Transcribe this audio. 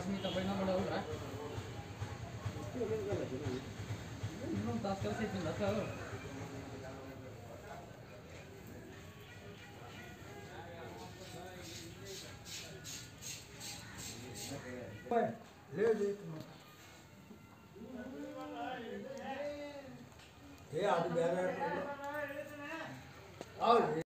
ಸ್ಮಿತಾ ಬೈನ ಮಾಡೋದ್ರ ಇನ್ನೊಂದು ತಾಸು ಕೆಲಸ ಐತಿಲ್ಲ ಸರ್ ಏ ಅದು ಬೇರೆ ಹೌದು